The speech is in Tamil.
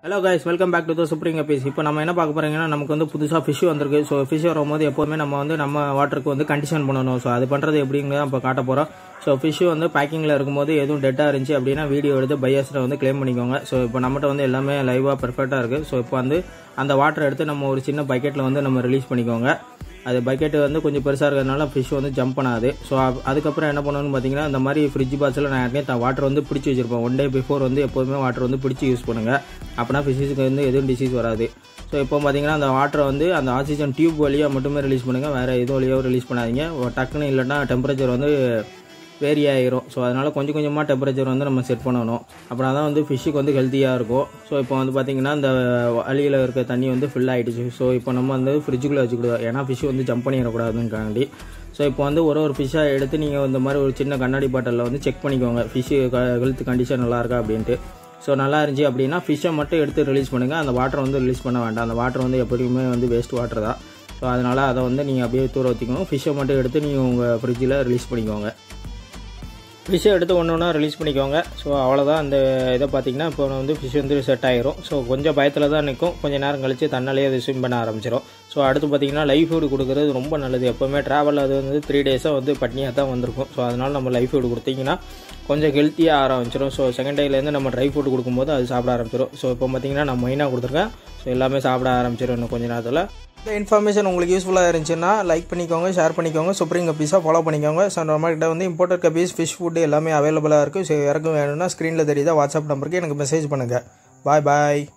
hello guys welcome back to the supreme piece இப்போ நம்ம என்ன பார்க்க போறீங்கன்னா நமக்கு வந்து புதுசாக ஃபிஷ் வந்திருக்கு ஸோ ஃபிஷ் வரும்போது எப்போவுமே நம்ம வந்து நம்ம வாட்டருக்கு வந்து கண்டிஷன் பண்ணணும் ஸோ அது பண்ணுறது எப்படிங்கிறத இப்போ காட்ட போகிறோம் ஸோ ஃபிஷ் வந்து பேக்கிங்கில் இருக்கும்போது எதுவும் டெட்டாக இருந்துச்சு அப்படின்னா வீடியோ எடுத்து பையர்ஸில் வந்து க்ளைம் பண்ணிக்கோங்க ஸோ இப்போ நம்மகிட்ட வந்து எல்லாமே லைவாக பெர்ஃபெக்டாக இருக்குது ஸோ இப்போ வந்து அந்த வாட்டர் எடுத்து நம்ம ஒரு சின்ன பக்கெட்டில் வந்து நம்ம ரிலீஸ் பண்ணிக்கோங்க அது பக்கெட்டு வந்து கொஞ்சம் பெருசாக இருக்கிறதுனால ஃபிஷ் வந்து ஜம்ப் பண்ணாது ஸோ அதுக்கப்புறம் என்ன பண்ணணும்னு பார்த்தீங்கன்னா இந்த மாதிரி ஃப்ரிட்ஜ் பாக்ஸில் நான் ஏற்கனவே வாட்டர் வந்து பிடிச்சி வச்சிருப்பேன் ஒன் டே பிஃபோர் வந்து எப்போதுமே வாட்டர் வந்து பிடிச்சி யூஸ் பண்ணுங்கள் அப்படின்னா ஃபிஷ்ஷுக்கு வந்து எதுவும் டிசீஸ் வராது ஸோ இப்போ பார்த்தீங்கன்னா அந்த வாட்டரை வந்து அந்த ஆக்சிஜன் டியூப் வழியாக மட்டுமே ரிலீஸ் பண்ணுங்கள் வேறு எதுவும் வழியாக ரிலீஸ் பண்ணாதீங்க டக்குன்னு இல்லைன்னா டெம்பரேச்சர் வந்து வேரி ஆகிரும் ஸோ அதனால் கொஞ்சம் கொஞ்சமாக டெம்பரேச்சர் வந்து நம்ம செட் பண்ணணும் அப்படின்னா தான் வந்து ஃபிஷ்ஷுக்கு வந்து ஹெல்த்தியாக இருக்கும் ஸோ இப்போ வந்து பார்த்திங்கன்னா இந்த அழியில் இருக்க தண்ணி வந்து ஃபில் ஆகிடுச்சு ஸோ இப்போ நம்ம வந்து ஃப்ரிட்ஜுக்குள்ளே வச்சுக்கிடுவோம் ஏன்னா ஃபிஷ் வந்து ஜம்ப் பண்ணிடக்கூடாதுங்காண்டி ஸோ இப்போ வந்து ஒரு ஒரு ஃபிஷ்ஷாக எடுத்து நீங்கள் இந்த மாதிரி ஒரு சின்ன கண்ணாடி பாட்டிலில் வந்து செக் பண்ணிக்கோங்க ஃபிஷ்ஷு ஹெல்த் கண்டிஷன் நல்லா இருக்கா அப்படின்ட்டு ஸோ நல்லா இருந்துச்சு அப்படின்னா ஃபிஷ்ஷை மட்டும் எடுத்து ரிலீஸ் பண்ணுங்கள் அந்த வாட்டரை வந்து ரிலீஸ் பண்ண வேண்டாம் அந்த வாட்டர் வந்து எப்படியுமே வந்து வேஸ்ட் வாட்டர் தான் ஸோ அதனால் அதை வந்து நீங்கள் அப்படியே தூர வச்சுக்கோங்க ஃபிஷ்ஷை மட்டும் எடுத்து நீங்கள் உங்கள் ஃப்ரிட்ஜில் ரிலீஸ் பண்ணிக்கோங்க ஃபிஷ்ஷை எடுத்து ஒன்று ஒன்றா ரிலீஸ் பண்ணிக்கோங்க ஸோ அவ்வளோதான் அந்த இதை பார்த்தீங்கன்னா இப்போ வந்து ஃபிஷ் வந்து செட் ஆயிரும் ஸோ கொஞ்சம் பயத்தில் தான் நிற்கும் கொஞ்சம் நேரம் கழித்து தன்னாலேயே அது ஸ்விம் பண்ண ஆரம்பிச்சிடும் ஸோ அடுத்து பார்த்தீங்கன்னா லைஃப் ஃபுட் கொடுக்குறது ரொம்ப நல்லது எப்போவுமே ட்ராவல் அது வந்து த்ரீ டேஸாக வந்து பட்னியாக தான் வந்திருக்கும் ஸோ அதனால் நம்ம லைஃப் ஃபுட் கொடுத்தீங்கன்னா கொஞ்சம் ஹெல்த்தியாக ஆரம்பிச்சிடும் ஸோ செகண்ட் டேலேருந்து நம்ம ட்ரை ஃபுட் கொடுக்கும்போது அது சாப்பிட ஆரம்பிச்சிடும் ஸோ இப்போ பார்த்தீங்கன்னா நான் மெயினாக கொடுத்துருக்கேன் ஸோ எல்லாமே சாப்பிட ஆரம்பிச்சிடும் இன்னும் கொஞ்ச நேரத்தில் இந்த இன்ஃபர்மேஷன் உங்களுக்கு யூஸ்ஃபுல்லாக இருந்துச்சுன்னா லைக் பண்ணிக்கோங்க ஷேர் பண்ணிக்கோங்க சுப்ரீம் கப்பீஸாக ஃபாலோ பண்ணிக்கோங்க ஸோ நம்மகிட்ட வந்து இம்போர்ட்டட் கப்பீஸ் ஃபிஷ் ஃபுட்டு எல்லாமே அவைலபிளாக இருக்குது ஸோ யாருக்கும் வேணும்னா ஸ்க்ரீனில் தெரியுதா வாட்ஸ்அப் நம்பருக்கு எனக்கு மெசேஜ் பண்ணுங்கள் பாய் பாய்